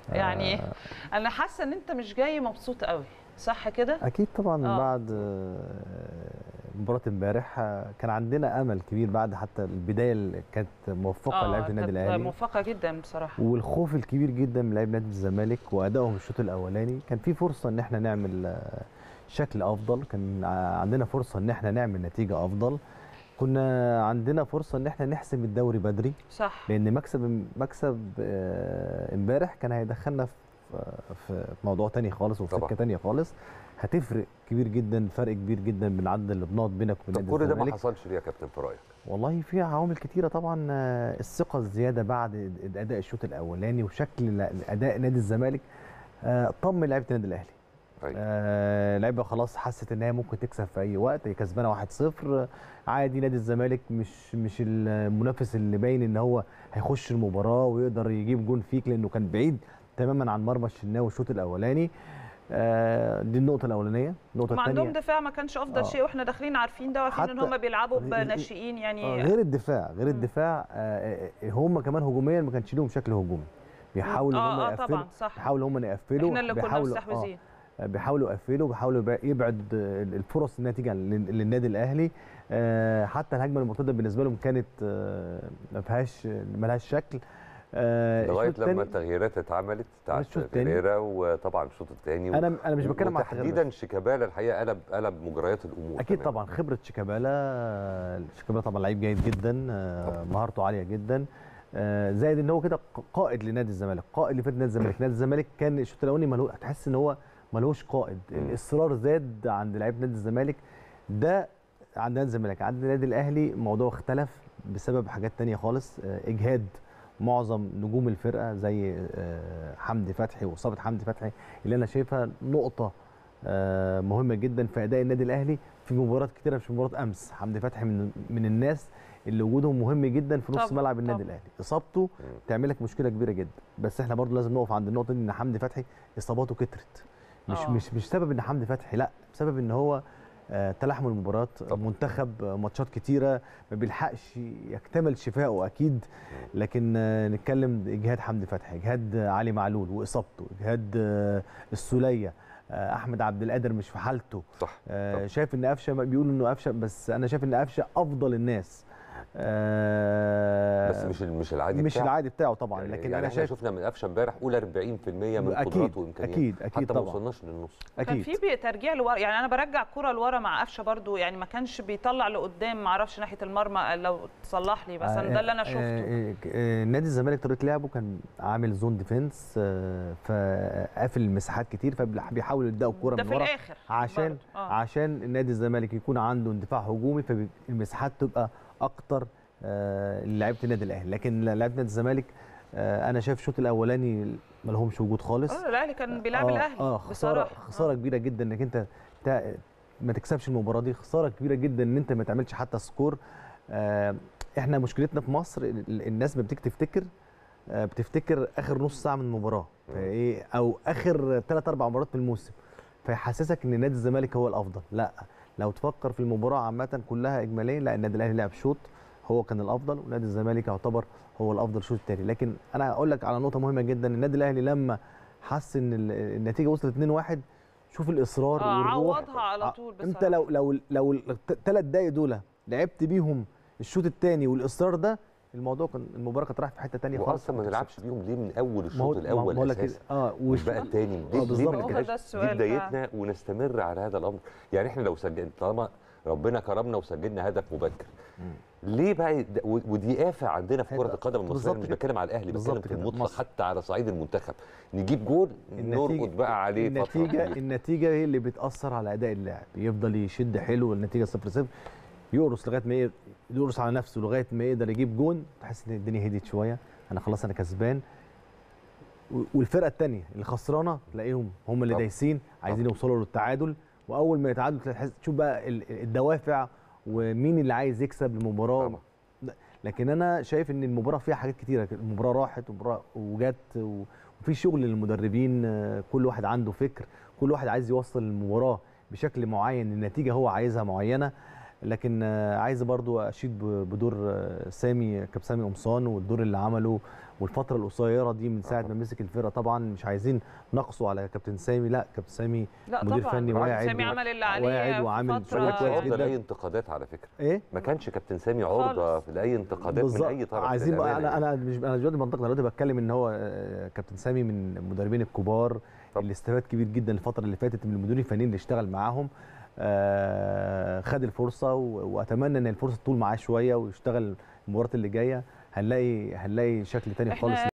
يعني انا حاسه ان انت مش جاي مبسوط قوي صح كده اكيد طبعا آه. بعد آه، مباراه امبارح آه، كان عندنا امل كبير بعد حتى البدايه اللي كانت موفقه لعيبه النادي كانت الاهلي موفقه جدا بصراحه والخوف الكبير جدا من لعيبه نادي الزمالك وادائهم الشوط الاولاني كان في فرصه ان احنا نعمل آه، شكل افضل كان ع- عندنا فرصه ان احنا نعمل نتيجه افضل كنا عندنا فرصه ان احنا نحسم الدوري بدري صح لان مكسب مكسب آه، امبارح كان هيدخلنا في في موضوع تاني خالص وفي طبعا. سكه تانيه خالص هتفرق كبير جدا فرق كبير جدا من عدد الابناط بينك وبين طب نادي كل ده ما الزمالك حصلش ليه يا كابتن في رايك؟ والله في عوامل كتيره طبعا آه، الثقه الزياده بعد اداء الشوط الاولاني وشكل اداء نادي الزمالك آه، طمن لعيبه النادي الاهلي أيوة. آه، لعيبه خلاص حست ان هي ممكن تكسب في اي وقت هي كسبانه 1-0 عادي نادي الزمالك مش مش المنافس اللي باين ان هو هيخش المباراه ويقدر يجيب جون فيك لانه كان بعيد تماما عن مرمى الشناوي الشوط الاولاني آه، دي النقطه الاولانيه النقطه هم عندهم الثانيه دفاع ما كانش افضل آه. شيء واحنا داخلين عارفين ده وعارفين ان حتى- هم بيلعبوا غير- بناشئين يعني آه، غير الدفاع غير الدفاع آه، آه، هم كمان هجوميا ما كانش لهم شكل هجومي بيحاولوا اه هم اه يقفلوا طبعا صح بيحاولوا هم يقفلوا احنا اللي كنا بيحاولوا- مستحوذين آه، بيحاولوا يقفلوا بيحاولوا يبع- يبعد آه، الفرص انها تيجي لل- للنادي الاهلي آه، حتى الهجمه المرتده بالنسبه لهم كانت آه، ما فيهاش ما لهاش شكل آه، لغايه الشوط لما التاني- التغييرات اتعملت بتاعت الشوط التاني. فيريرا وطبعا الشوط الثاني انا انا مش بتكلم على التغيير تحديدا شيكابالا الحقيقه قلب قلب مجريات الامور اكيد تماماً. طبعا خبره شيكابالا آه، شيكابالا طبعا لعيب جيد جدا آه، مهارته عاليه جدا آه، زائد ان هو كده ق- قائد لنادي الزمالك قائد لفرقه نادي الزمالك نادي الزمالك كان الشوط الاولاني ملو... هتحس ان هو ملوش قائد مم. الاصرار زاد عند لعيبه نادي الزمالك ده عند نادي الزمالك عند النادي الاهلي الموضوع اختلف بسبب حاجات تانية خالص آه، اجهاد معظم نجوم الفرقه زي آه، حمدي فتحي واصابه حمدي فتحي اللي انا شايفها نقطه آه، مهمه جدا في اداء النادي الاهلي في مباريات كتيره مش في مباراه امس حمدي فتحي من من الناس اللي وجودهم مهم جدا في نص طبعاً، ملعب النادي طبعاً. الاهلي اصابته مم. تعمل لك مشكله كبيره جدا بس احنا برضو لازم نقف عند النقطه دي ان حمدي فتحي اصاباته كترت مش آه. مش مش سبب ان حمدي فتحي لا بسبب ان هو آه، تلاحم المباريات طبعاً. منتخب آه، ماتشات كتيره ما بيلحقش يكتمل شفائه اكيد لكن آه، نتكلم اجهاد حمدي فتحي اجهاد آه، علي معلول واصابته اجهاد آه، السوليه آه، احمد عبد القادر مش في حالته صح آه، طبعاً. شايف ان قفشه بيقولوا انه قفشه بس انا شايف ان قفشه افضل الناس آه، بس مش مش العادي مش بتاعه. العادي بتاعه طبعا يعني لكن يعني انا احنا شايف شفنا من قفشه امبارح قول 40% من أكيد، قدراته وامكانياته أكيد، أكيد حتى ما طبعاً. وصلناش للنص كان اكيد في بي- ترجيع لورا يعني انا برجع كرة لورا مع قفشه برضو يعني ما كانش بيطلع لقدام ما اعرفش ناحيه المرمى لو تصلح لي بس انا ده اللي انا شفته آه، آه، نادي الزمالك طريقه لعبه كان عامل زون ديفنس آه، فقافل المساحات كتير فبيحاولوا يبداوا الكوره ده من في ورا الاخر عشان برضو. آه. عشان نادي الزمالك يكون عنده اندفاع هجومي فالمساحات تبقى اكتر آه، لعيبه النادي الاهلي لكن لعيبه نادي الزمالك آه، انا شايف الشوط الاولاني ما لهمش وجود خالص اه الاهلي كان بيلعب آه، الاهلي اه خساره بصراحة. خساره كبيره جدا انك انت تا- ما تكسبش المباراه دي خساره كبيره جدا ان انت ما تعملش حتى سكور آه احنا مشكلتنا في مصر ال- الناس ما بتيجي تفتكر آه بتفتكر اخر نص ساعه من المباراه فايه او اخر ثلاث اربع مباريات في الموسم فيحسسك ان نادي الزمالك هو الافضل لا لو تفكر في المباراه عامه كلها اجماليا لا النادي الاهلي لعب شوط هو كان الافضل ونادي الزمالك يعتبر هو الافضل الشوط الثاني لكن انا اقول لك على نقطه مهمه جدا النادي الاهلي لما حس ان ال- النتيجه وصلت 2-1 شوف الاصرار اه والروح عوضها على ع- طول انت بصراحة. لو لو لو الثلاث دقايق دول لعبت بيهم الشوط الثاني والاصرار ده الموضوع كان المباراه كانت رايحه في حته ثانيه خالص واصلا ما نلعبش بيهم ليه من اول ما هو- الشوط ما هو- الاول بقول لك اساسا اه مش وش بقى التاني آه، ليه, ليه بالظبط. ما هو نجيبهاش؟ ده دي السؤال بدايتنا ونستمر على هذا الامر يعني احنا لو سجلنا طالما ربنا كرمنا وسجلنا هدف مبكر ليه بقى يد- و- ودي آفة عندنا في كرة هيبقى- القدم المصرية بالظبط أنا مش كده. بتكلم على الأهلي بالظبط بتكلم في كده. المطلق مصر. حتى على صعيد المنتخب نجيب جول نرقد بقى عليه فترة النتيجه كبيرة. النتيجه هي اللي بتاثر على اداء اللاعب يفضل يشد حلو النتيجه 0 0 يقرص لغايه ما ي- يقرص على نفسه لغايه ما يقدر يجيب جون تحس ان الدنيا هديت شويه انا خلاص انا كسبان و- والفرقه الثانيه اللي خسرانه تلاقيهم هم اللي طبعا. دايسين عايزين يوصلوا للتعادل واول ما يتعادلوا تحس تشوف بقى ال- الدوافع ومين اللي عايز يكسب المباراه طبعا. لكن انا شايف ان المباراه فيها حاجات كتيره المباراه راحت ومباراه وجت و- وفي شغل للمدربين آه، كل واحد عنده فكر كل واحد عايز يوصل المباراه بشكل معين النتيجه هو عايزها معينه لكن آه، عايز برضو اشيد ب- بدور آه، سامي كابتن سامي قمصان والدور اللي عمله والفتره القصيره دي من ساعه أها. ما مسك الفرقه طبعا مش عايزين نقصوا على كابتن سامي لا كابتن سامي لا مدير طبعا فني كابتن واعد سامي و- عمل اللي عليه واعد في وعامل فترة ما شغل كانش كويس عرضه جدا. لاي انتقادات على فكره ايه ما كانش كابتن سامي عرضه لاي انتقادات من اي طرف بالظبط للأمانة عايزين بقى يعني. انا انا مش انا دلوقتي منطقه انا دلوقتي بتكلم ان هو آه، كابتن سامي من المدربين الكبار طب. اللي استفاد كبير جدا الفتره اللي فاتت من المديرين الفنيين اللي اشتغل معاهم آه، خد الفرصه و- واتمنى ان الفرصه تطول معاه شويه ويشتغل المباراه اللي جايه هنلاقي هنلاقي شكل تاني إحنا خالص